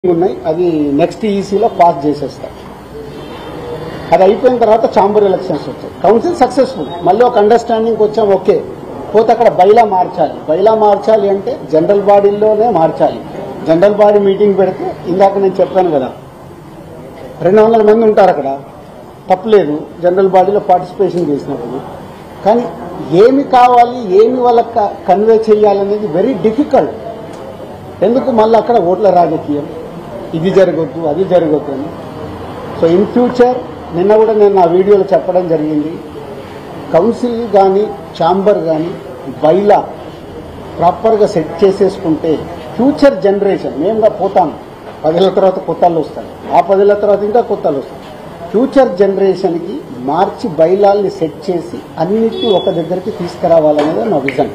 ఉన్నాయి అది next ఈసీలో pass చేసేస్తారు అది అయిపోయిన తర్వాత చాంబర్ ఎలక్షన్స్ వచ్చాయి కౌన్సిల్ సక్సెస్ఫుల్ మళ్ళీ ఒక అండర్స్టాండింగ్ వచ్చాం ఓకే పోతే అక్కడ బైలా మార్చాలి బైలా మార్చాలి అంటే జనరల్ బాడీలోనే మార్చాలి జనరల్ బాడీ మీటింగ్ పెడితే ఇందాక నేను చెప్పాను కదా రెండు వందల మంది ఉంటారు అక్కడ తప్పలేదు జనరల్ బాడీలో పార్టిసిపేషన్ చేసినప్పుడు కానీ ఏమి కావాలి ఏమి వాళ్ళకి కన్వే చేయాలనేది వెరీ డిఫికల్ట్ ఎందుకు మళ్ళీ అక్కడ ఓట్ల రాజకీయం ఇది జరగొద్దు అది జరగొద్దు అని సో ఇన్ ఫ్యూచర్ నిన్న కూడా నేను నా వీడియోలో చెప్పడం జరిగింది కౌన్సిల్ కానీ ఛాంబర్ కానీ బైలా ప్రాపర్గా సెట్ చేసేసుకుంటే ఫ్యూచర్ జనరేషన్ మేముగా పోతాం పదేళ్ల తర్వాత కొత్తలు వస్తాయి ఆ పదేళ్ల తర్వాత ఇంకా కొత్తలు వస్తాయి ఫ్యూచర్ జనరేషన్కి మార్చి బైలాల్ని సెట్ చేసి అన్నిటినీ ఒక దగ్గరికి తీసుకురావాలనేది నా విజన్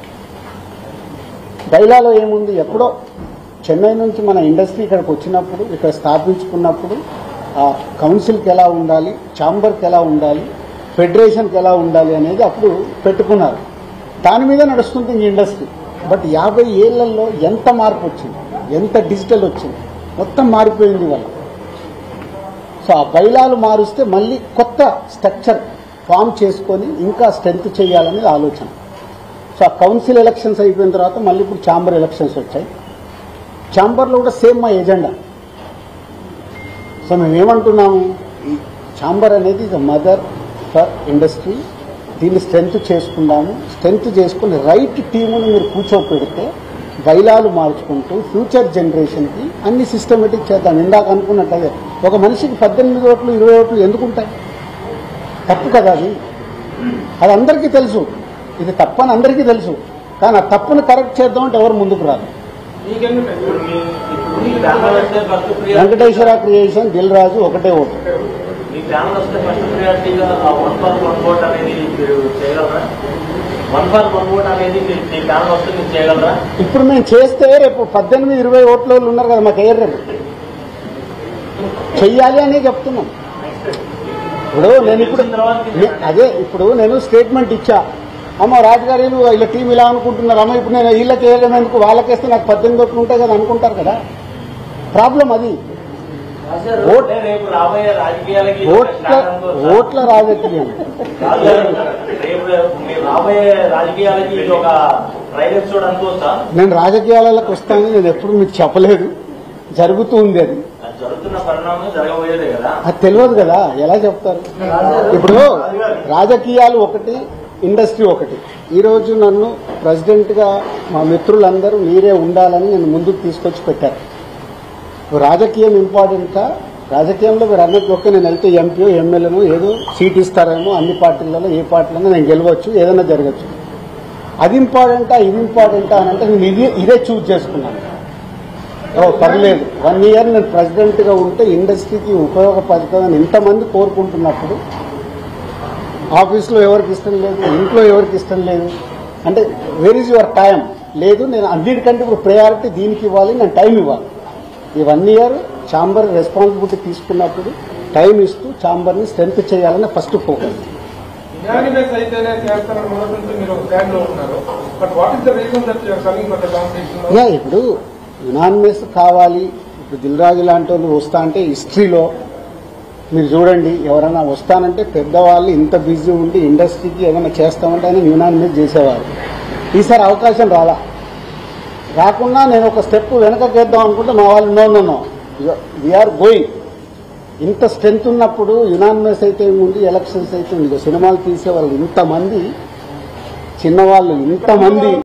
బైలాలో ఏముంది ఎప్పుడో చెన్నై నుంచి మన ఇండస్ట్రీ ఇక్కడికి వచ్చినప్పుడు ఇక్కడ స్థాపించుకున్నప్పుడు ఆ కౌన్సిల్కి ఎలా ఉండాలి ఛాంబర్కి ఎలా ఉండాలి ఫెడరేషన్కి ఎలా ఉండాలి అనేది అప్పుడు పెట్టుకున్నారు దాని మీద నడుస్తుంది ఈ ఇండస్ట్రీ బట్ యాభై ఏళ్లలో ఎంత మార్పు వచ్చింది ఎంత డిజిటల్ వచ్చింది మొత్తం మారిపోయింది వాళ్ళ సో ఆ బైలాలు మారుస్తే మళ్ళీ కొత్త స్ట్రక్చర్ ఫామ్ చేసుకొని ఇంకా స్ట్రెంత్ చేయాలనేది ఆలోచన సో ఆ కౌన్సిల్ ఎలక్షన్స్ అయిపోయిన తర్వాత మళ్ళీ ఇప్పుడు ఛాంబర్ ఎలక్షన్స్ వచ్చాయి ఛాంబర్లో కూడా సేమ్ మా ఎజెండా సో మేము ఏమంటున్నాము ఈ ఛాంబర్ అనేది ఇక మదర్ ఫర్ ఇండస్ట్రీ దీన్ని స్ట్రెంత్ చేసుకుందాము స్ట్రెంత్ చేసుకుని రైట్ టీముని మీరు కూర్చోపెడితే బైలాలు మార్చుకుంటూ ఫ్యూచర్ జనరేషన్కి అన్ని సిస్టమేటిక్ చేద్దాం ఇందాక అనుకున్నట్లయితే ఒక మనిషికి పద్దెనిమిది ఓట్లు ఇరవై ఓట్లు ఎందుకు ఉంటాయి తప్పు కదా అది అది అందరికీ తెలుసు ఇది తప్పని అందరికీ తెలుసు కానీ ఆ తప్పును కరెక్ట్ చేద్దాం అంటే ఎవరు ముందుకు రాదు ఇప్పుడు మీ- ఇప్పుడు మీ బ్యానర్ వస్తే first priority Venkateswara creation Dil Raju ఒకటే ఓటు మీ బ్యానర్ వస్తే ఫస్ట్ ప్రియారిటీగా ఆ వన్ ఫర్ వన్ ఓట్ అనేది మీరు చేయగలరా వన్ ఫర్ వన్ ఓట్ అనేది మీ- మీ బ్యానర్ వస్తే మీరు చేయగలరా ఇప్పుడు మేము చేస్తే రేపు పద్దెనిమిది ఇరవై ఓట్ల వాళ్ళు ఉన్నారు కదా మాకు ఎయ్యరు రేపు చెయ్యాలి అనే చెప్తున్నాం ఇప్పుడు నేను ఇప్పుడు నే- అదే ఇప్పుడు నేను స్టేట్మెంట్ ఇచ్చా అమ్మ రాజుగారు వీళ్ళు వీళ్ళ టీం ఇలా అనుకుంటున్నారు అమ్మ ఇప్పుడు నేను వీళ్ళకి వేయడం ఎందుకు వాళ్ళకేస్తే నాకు పద్దెనిమిది ఓట్లు ఉంటాయి కదా అనుకుంటారు కదా ప్రాబ్లం అది ఓట్- అంటే రేపు రాబోయే రాజకీయాలకి ఇది ఒక ఓట్ల స్టాండ్ అనుకోవచ్చా? ఓట్ల రాజకీయం కాదు, రేపు మీరు రాబోయే రాజకీయాలకి ఇది ఒక ట్రైల్ ఎపిసోడ్ అనుకోవచ్చా నేను రాజకీయాలకు వస్తానని నేను ఎప్పుడు మీకు చెప్పలేదు జరుగుతూ ఉంది అది అది జరుగుతున్న పరిణామం జరగబోయేదే కదా అది తెలియదు కదా ఎలా చెప్తారు ఇప్పుడు రాజకీయాలు ఒకటి ఇండస్ట్రీ ఒకటి ఈరోజు నన్ను ప్రెసిడెంట్గా మా మిత్రులందరూ మీరే ఉండాలని నేను ముందుకు తీసుకొచ్చి పెట్టారు రాజకీయం ఇంపార్టెంటా రాజకీయంలో మీరు అన్నట్టు ఓకే నేను వెళ్తే ఎంపీ ఎమ్మెల్యేను ఏదో సీట్ ఇస్తారేమో అన్ని పార్టీలలో ఏ పార్టీలలో నేను గెలవచ్చు ఏదైనా జరగచ్చు అది ఇంపార్టెంటా ఇది ఇంపార్టెంటా అని అంటే నేను ఇదే ఇదే చూజ్ చేసుకున్నాను ఓ పర్లేదు వన్ ఇయర్ నేను ప్రెసిడెంట్గా ఉంటే ఇండస్ట్రీకి ఉపయోగపడుతుందని ఇంతమంది కోరుకుంటున్నప్పుడు ఆఫీస్లో ఎవరికి ఇష్టం లేదు ఇంట్లో ఎవరికి ఇష్టం లేదు అంటే వేర్ ఈజ్ యువర్ టైం లేదు నేను అన్నిటికంటే ఇప్పుడు ప్రయారిటీ దీనికి ఇవ్వాలి నేను టైం ఇవ్వాలి ఈ వన్ ఇయర్ ఛాంబర్ రెస్పాన్సిబిలిటీ తీసుకున్నప్పుడు టైం ఇస్తూ ఛాంబర్ని స్ట్రెంత్ చేయాలని ఫస్ట్ ఫోకస్ యునానిమస్ అయితేనే చేస్తారని మొదటి నుంచి మీరు స్టాండ్ లో ఉన్నారు but what is the reason that you're coming for the competition yeah ఇప్పుడు యునానిమస్ కావాలి ఇప్పుడు దిల్రాజు లాంటి వాళ్ళు వస్తా అంటే హిస్టరీలో మీరు చూడండి ఎవరైనా వస్తానంటే పెద్దవాళ్ళు ఇంత బిజీ ఉండి ఇండస్ట్రీకి ఏమైనా చేస్తామంటే ఆయన యునానిమస్ చేసేవారు ఈసారి అవకాశం రాలా రాకుండా నేను ఒక స్టెప్ వెనకకేద్దాం అనుకుంటే మా వాళ్ళు no no no we're going ఇంత స్ట్రెంత్ ఉన్నప్పుడు యునానిమస్ అయితే ఉంది ఎలక్షన్స్ అయితే ఉంది సినిమాలు తీసే వాళ్ళు ఇంతమంది చిన్నవాళ్ళు ఇంతమంది